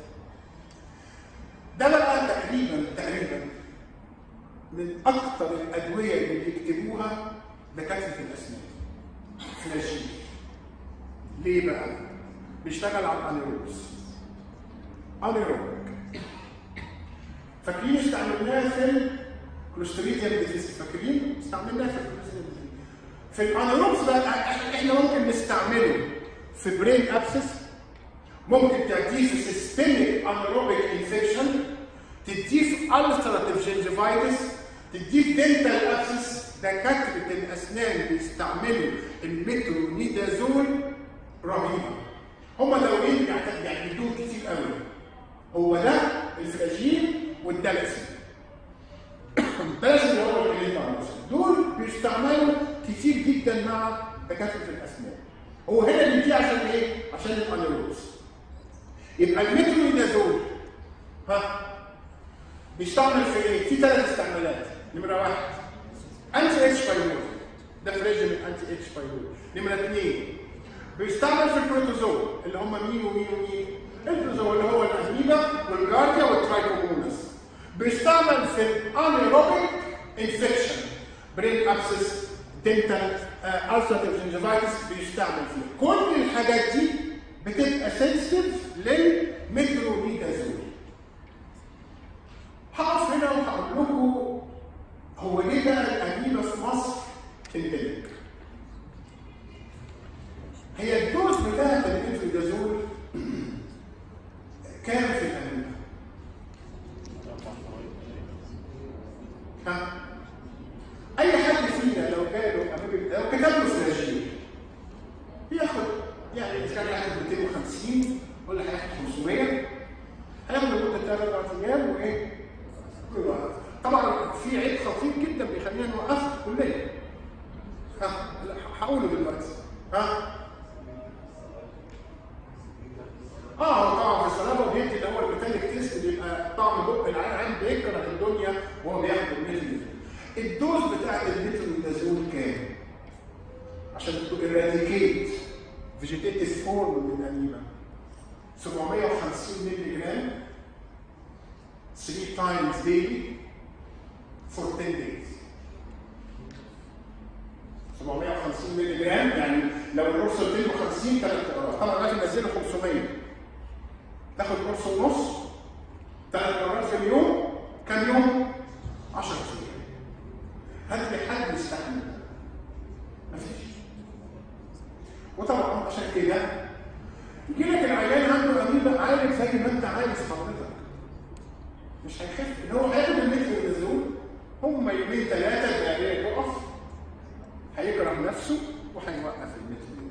ده بقى تقريبا تقريبا من اكثر الادويه اللي بيكتبوها دكاتره الاسنان فلاشين ليه بقى؟ بيشتغل على الانيروبس انيروبيك فاكرين استعملناها في الكوليستريديال ديزيز فاكرين؟ استعملناها في الكوليستريديال في الانيروبس بقى احنا ممكن نستعمله في برين ابسس ممكن تديه في سيستميك انيروبيك انفكشن تديه في الستراتيف جنجيفايتس تديه دنتال ابسس دكاتره الاسنان بيستعملوا المترونيدازول رهيبه هم دوايين يعني بيدوه كتير قوي هو ده الفلاجين والدلسين الدلسين اللي هو الكليتارس دول بيستعملوا كتير جدا مع دكاتره الاسنان هو هنا بيديه عشان ايه؟ عشان الانيروز يبقى المترونيدازول ها بيستعمل في ايه؟ في ثلاث استعمالات نمره واحد انتي اتش بايلور ده في ريجيم انتي اتش بايلور نمره اثنين بيستعمل في البروتوزوا اللي هم مين ومين ومين؟ البروتوزوا اللي هو الاميبا والجارديا والترايكومونس بيستعمل في الانيروبيك انفكشن برين ابسس دنتال السراتيف جنجيفايتس بيستعمل فيه كل الحاجات دي بتبقى سنسيتيف للمترونيدازول هقف هنا وهقول لكم هو ليه بقى الاميبا في مصر تنتهك؟ هي الدوز بتاعت المترونيدازول كام في الاميبا؟ ها؟ اي حد فينا لو جاله اميبا لو كتب له فلاجين ياخد يعني اذا كان هياخد 250 ولا هياخد 500 هياخد لمده ثلاث اربع ايام وايه؟ ويوقف. طبعا في عيب خطير جدا بيخلينا نوقف الكليه. ها لا، هقوله دلوقتي. ها؟ اه هو طبعا في الصلاه بيدي اللي هو الميتاليك تيست بيبقى طعم بق العين بيكره الدنيا وهو بياخد الميتاليك الدوز بتاعت الميتاليدازول كام؟ عشان تراديكيت فيجيتيتيف فورم من الانيما 750 مللي جرام 3 times daily for 10 days 750 مللي جرام يعني لو القرص 250 ثلاث مرات طبعا لازم ننزله 500 تاخد قرص ونص ثلاث مرات في اليوم كم يوم؟ 10 ايام هل في حد يستحمل؟ مفيش وطبعا عشان كده يجي لك العيان عنده اميبا عالج زي ما انت عايز حضرتك مش هيخف ان هو هياخد المترونيدازول هم يومين ثلاثه الدقيقه يقف هيكره نفسه وهيوقف المترونيدازول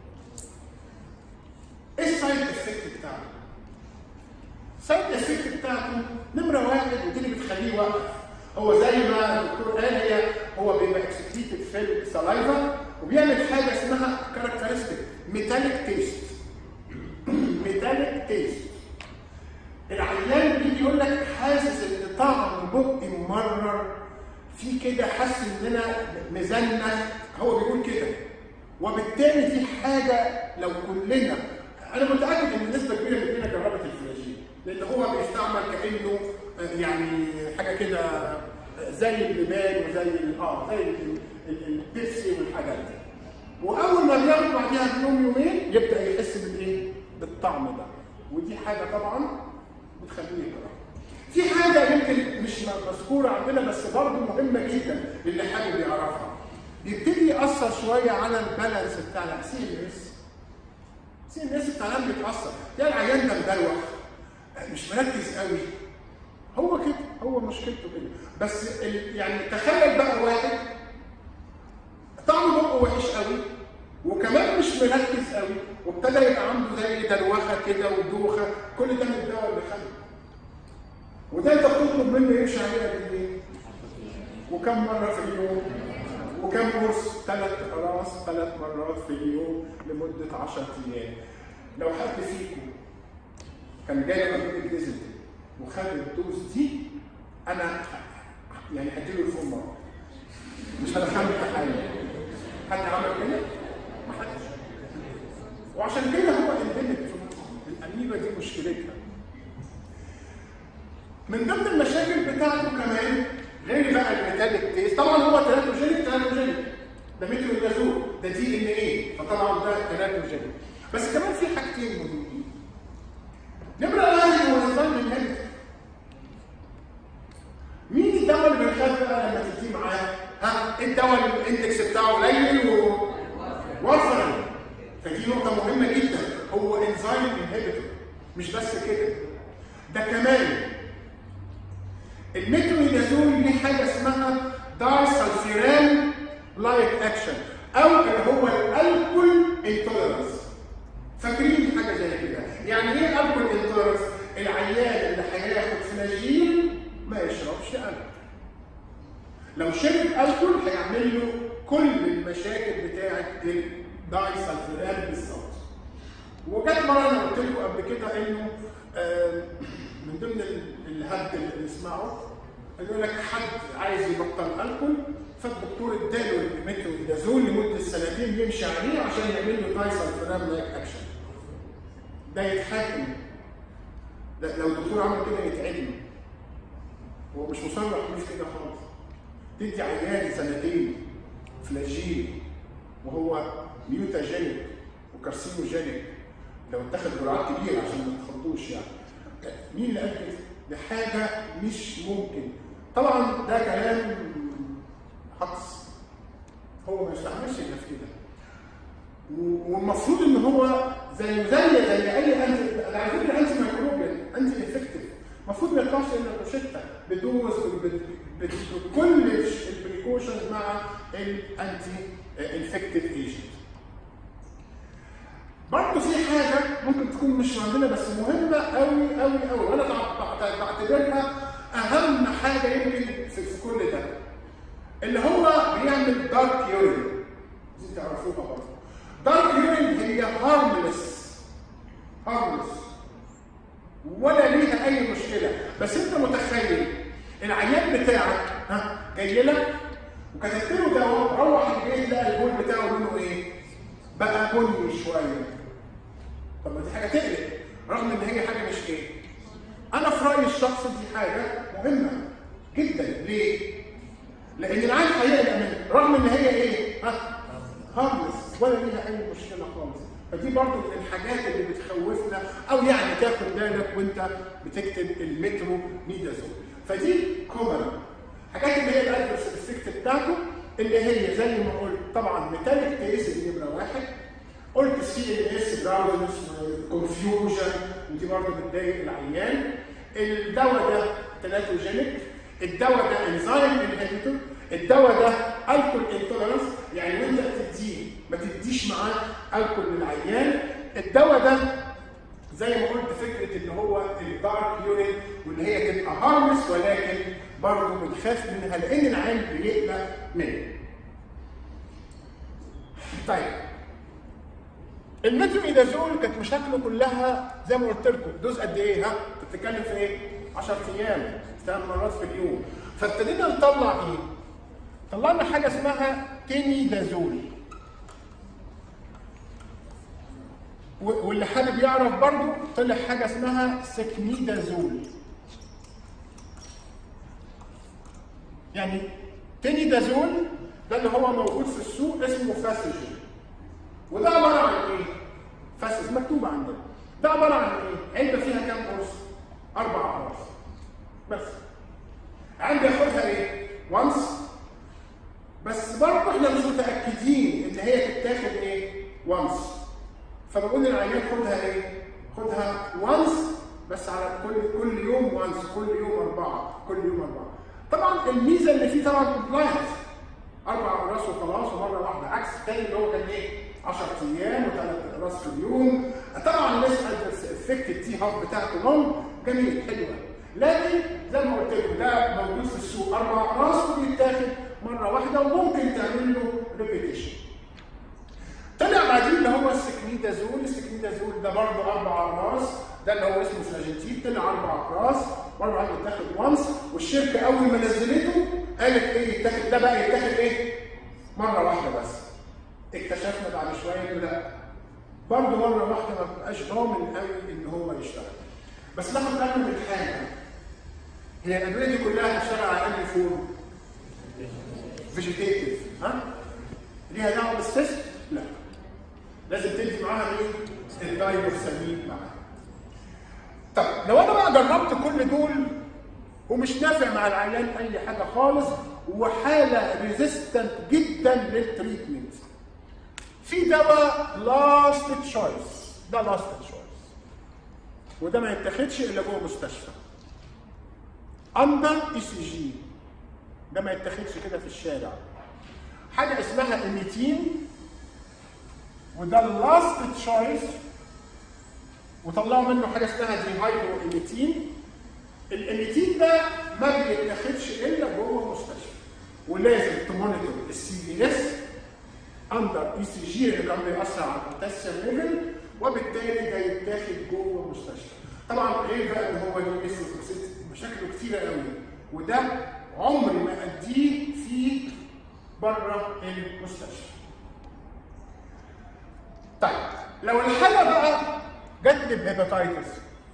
ايه السايد افكت بتاعته؟ السايد افكت بتاعته نمره واحد ودي اللي بتخليه يوقف هو زي ما الدكتور قال هي هو بيبقى اكسكريتد في السلايفا وبيعمل حاجه اسمها كاركترستيك ميتاليك تيست ميتاليك تيست العيان بيجي يقول لك حاسس ان طعم بقي ممرر في كده حاسس ان انا مزنخ هو بيقول كده وبالتالي دي حاجه لو كلنا انا متاكد ان نسبه كبيره مننا جربت الفلاجين لان هو بيستعمل كانه آه، يعني حاجه كده آه، زي اللبان وزي ال- اه زي ال- ال- البيبسي والحاجات دي واول ما بياخد بعديها بيوم يومين يبدا يحس بالايه؟ بالطعم ده ودي حاجه طبعا بتخليه يكره في حاجه يمكن مش مذكوره عندنا بس برضه مهمه جدا للي حابب يعرفها بيبتدي ياثر شويه على البالانس بتاع السي ام اس سي ان اس بتاع العيان بيتاثر تلاقي العيان ده مدلوع مش مركز قوي هو كده هو مشكلته كده بس ال- يعني تخيل بقى واحد طعم بقه وحش قوي وكمان مش مركز قوي وابتدى يبقى عنده زي دلوخه كده ودوخه كل ده من الدواء اللي خده وده انت بتطلب منه يمشي عليه قد ايه؟ وكم مره في اليوم؟ وكم قرص؟ ثلاث اقراص ثلاث مرات في اليوم لمده 10 ايام. لو حد فيكم كان جاي له امريكا ديزل وخد الدوز دي انا ه- يعني هديله الفول مره. مش هدخله امتحان. حد عمل كده؟ ما حدش. وعشان كده هو اندمج في المخ. الاميبا دي مشكلتها. من ضمن المشاكل بتاعته كمان غير بقى الميتاليك تيست طبعا هو تلاتوجينيك تلاتوجينيك ده ميترونيدازول ده دي ان ايه فطبعا ده تلاتوجينيك بس كمان في حاجتين مهمين نمرة واحد هو نظام الهيلث مين الدواء اللي بنخاف بقى لما تديه معاه؟ ها؟ إيه الدواء اللي الاندكس بتاعه قليل و وفرا فدي نقطة مهمة جدا هو انزيم انهبيتور مش بس كده ده كمان الميترونيدازول ليه حاجه اسمها داي سلفيران لايك اكشن او اللي هو الالكول انتولرنس فاكرين حاجه زي كده يعني ايه الكول انتولرنس العيان اللي هياخد فلاجيل ما يشربش الكول لو شرب الكول هيعمل له كل المشاكل بتاعه الداي سلفيران بالظبط وجت مره انا قلت لكم قبل كده انه آه، من ضمن ال- الهبد اللي بنسمعه انه يقول لك حد عايز يبطل الكول فالدكتور اداله الميترونيدازول لمده سنتين يمشي عليه عشان يعمل له دايسلفونام لايك اكشن. ده يتحاكم ده لو الدكتور عمل كده يتعدم. هو مش مصرح مش كده خالص. تدي عيان سنتين فلاجيل وهو ميوتاجينيك وكارسينوجينيك لو اتخذ جرعات كبيره عشان ما تخضوش يعني مين اللي قال كده؟ دي حاجه مش ممكن طبعا ده كلام حقص هو ما يستحملش الا في كده و- والمفروض ان هو زي زي زي اي انتي على فكره انتي ميكروبيال انتي افكتيف المفروض ما يطلعش الا روشته بدوز ب- ب- ب- بكل البريكوشنز مع الانتي انفكتيف ايجنت برضه في حاجه ممكن تكون مش عندنا بس مهمه قوي قوي قوي وانا بع- بع- بعتبرها اهم حاجه يمكن في, في كل ده اللي هو بيعمل دارك يورين دي تعرفوها برضه دارك يورين هي هارملس هارملس ولا ليها اي مشكله بس انت متخيل العيان بتاعك ها جاي لك وكتبت له دواء روح البيت لقى البول بتاعه لونه ايه؟ بقى بني شويه طب ما دي حاجه تقلق رغم ان هي حاجه مش ايه؟ انا في رايي الشخصي دي حاجه مهمه جدا ليه؟ لان العين هيقلق منها رغم ان هي ايه؟ ها؟ هارملس ولا ليها اي مشكله خالص فدي برضو من الحاجات اللي بتخوفنا او يعني تاخد بالك وانت بتكتب المترو نيدازول فدي كومن حاجات اللي هي الادرس افكت بتاعته اللي هي زي ما قلت طبعا ميتاليك تيس نمره واحد قلت سي ان اس براوزنس وكونفيوجن ودي برضه بتضايق العيان الدواء ده تلاتوجينيك الدواء ده انزيم انهبيتور الدواء ده الكول انتولرنس يعني وانت بتديه ما تديش معاه الكول للعيان الدواء ده زي ما قلت فكره ان هو الدارك يورين وان هي تبقى هارمس ولكن برضه بنخاف منها لان العين بيقلق منه. طيب المترونيدازول كانت مشاكله كلها زي ما قلت لكم دوز قد ايه ها؟ انت بتتكلم في ايه؟ 10 ايام ثلاث مرات في اليوم فابتدينا نطلع ايه؟ طلعنا حاجه اسمها تينيدازول و- واللي حابب يعرف برضو طلع حاجه اسمها سكنيدازول يعني تينيدازول ده اللي هو موجود في السوق اسمه فاسيجين وده عباره عن ايه؟ فاسس مكتوب عندنا ده عباره عن ايه؟ علبه فيها كام قرص؟ اربع اقراص بس عندي ياخدها ايه؟ وانس بس برضه احنا مش متاكدين ان هي تتاخد ايه؟ وانس فبقول للعيان خدها ايه؟ خدها وانس بس على كل كل يوم وانس كل يوم اربعه كل يوم اربعه طبعا الميزه اللي فيه طبعا كومبلاينس اربع اقراص وخلاص ومره واحده عكس الثاني اللي هو كان ايه 10 ايام وثلاث اقراص في اليوم طبعا ليس ادرس افكت التي هاف بتاعته لونج جميل حلو قوي. لكن زي ما قلت لكم ده موجود في السوق اربع اقراص وبيتاخد مره واحده وممكن تعمل له ريبيتيشن طلع بعدين اللي هو السكنيدازول السكنيدازول ده برضه اربع اقراص ده اللي هو اسمه فلاجنتيد طلع اربع اقراص مره واحده يتاخد وانس والشركه اول ما نزلته قالت ايه يتاخد ده بقى يتاخد ايه؟ مره واحده بس اكتشفنا بعد شويه انه لا برضه مره واحده ما بقاش ضامن قوي ان هو يشتغل بس ناخد بالنا من حاجه هي الادويه دي كلها هتشتغل على انهي فورم؟ فيجيتيتيف ها؟ ليها دعوه بالسيست؟ لا لازم تدي معاها مين؟ الدايموكسامين معاها طب لو انا بقى جربت كل دول ومش نافع مع العيان اي حاجه خالص وحاله ريزيستنت جدا للتريتمنت في دواء لاست تشويس ده لاست تشويس وده ما يتاخدش الا جوه مستشفى اندر اي سي جي ده ما يتاخدش كده في الشارع حاجه اسمها اميتين وده اللاست تشويس وطلعوا منه حاجه اسمها دي هايدرو اميتين الاميتين ده ما بيتاخدش الا جوه المستشفى ولازم تمونيتور السي في اس اندر اي سي جي اللي كان بيأثر على البوتاسيوم ليفل وبالتالي ده يتاخد جوه المستشفى طبعا غير بقى ان هو ليه اسم مشاكله كتيره قوي وده عمري ما اديه في بره المستشفى طيب لو الحاله بقى جت لي بهيباتايتس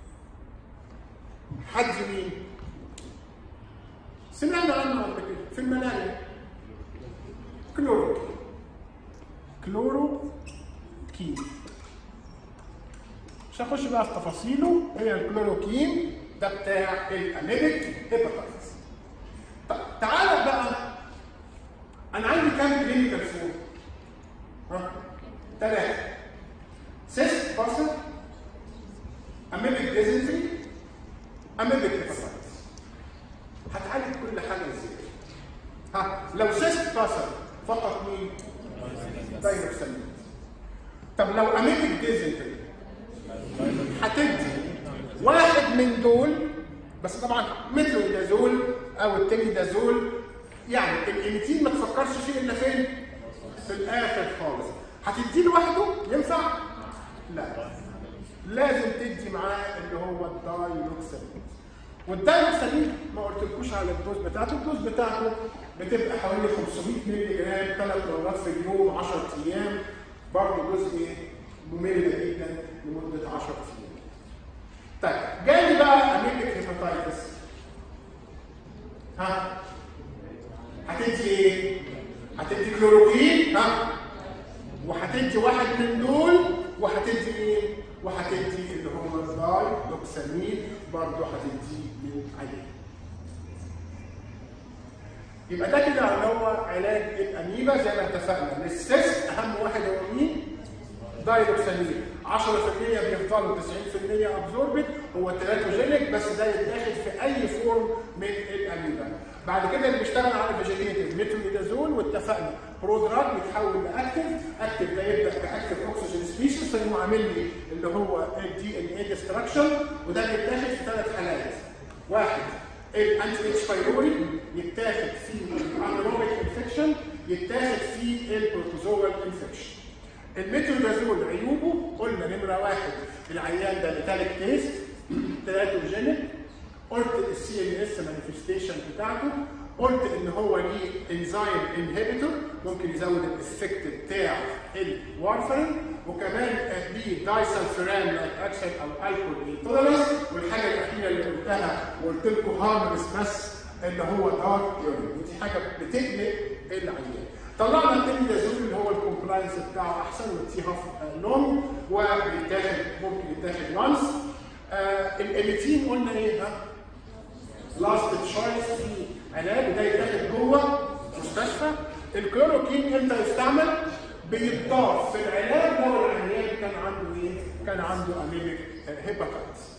حد مين؟ سمعنا عنه قبل كده في الملايا كلورو كلورو كين مش هخش بقى في تفاصيله هي الكلوروكين ده بتاع الاميبيك هيباتايتس طب تعالى بقى انا عندي كام كلينيكال فور؟ ها؟ ثلاثة سيست باسل اميبيك ديزنتري اميبيك هيباتايتس هتعالج كل حاجة ازاي؟ ها لو سيست باسل فقط مين؟ دايركسامين طب لو اميبيك ديزنتري هتدي واحد من دول بس طبعا مترودازول او التميدازول يعني الاميتين ما تفكرش فيه الا فين؟ في الاخر خالص هتديه لوحده ينفع؟ لا لازم تدي معاه اللي هو الدايلوكسامين والدايلوكسامين ما قلتلكوش على الدوز بتاعته الدوز بتاعته بتبقى حوالي 500 مللي جرام ثلاث مرات في اليوم 10 ايام برضه دوز ايه؟ مملة جدا لمدة 10 ايام طيب جالي بقى اميبيك هيباتايتس ها هتدي ايه؟ هتدي كلوروكين ها وهتدي واحد من دول وهتدي مين؟ وهتدي اللي هو الداي لوكسامين برضه هتدي من عليه. يبقى ده كده اللي هو علاج الاميبا زي ما اتفقنا للسيست اهم واحد هو مين؟ دايلوكسامين 10% بيفضلوا 90% ابزوربت هو تيراتوجينيك بس ده يتاخد في اي فورم من الاميبا بعد كده اللي بيشتغل على فيجيتيف ميترونيدازول واتفقنا برو دراج بيتحول لاكتف اكتف ده يبدا كاكتف اوكسجين سبيشيز فيقوم عامل لي اللي هو الدي ان اي ديستراكشن وده بيتاخد في ثلاث حالات واحد الانتي اتش بايروري يتاخد في الانيروبيك انفكشن يتاخد في البروتوزوال انفكشن الميترودازول عيوبه قلنا نمره واحد العيان ده ميتاليك تيست تيراتوجينيك قلت السي ان اس مانيفستيشن بتاعته قلت ان هو ليه انزيم انهبيتور ممكن يزود الافكت بتاع الوارفرين وكمان ليه دايسلفيران لايك اكشن او الكول انتولرنس والحاجه الاخيره اللي قلتها وقلت لكم هارملس بس اللي هو دارك يورين ودي حاجه بتقلق العيان طلعنا التميدازول اللي هو الكومبلاينس بتاعه احسن والتي هاف لونج وبيتاخد ممكن يتاخد وانس آه الاميتين قلنا ايه ها؟ لاست تشويس في علاج وده يتاخد جوه مستشفى الكلوروكين امتى يستعمل؟ بيتضاف في العلاج لو العيان كان عنده ايه؟ كان عنده انيميك هيباتايتس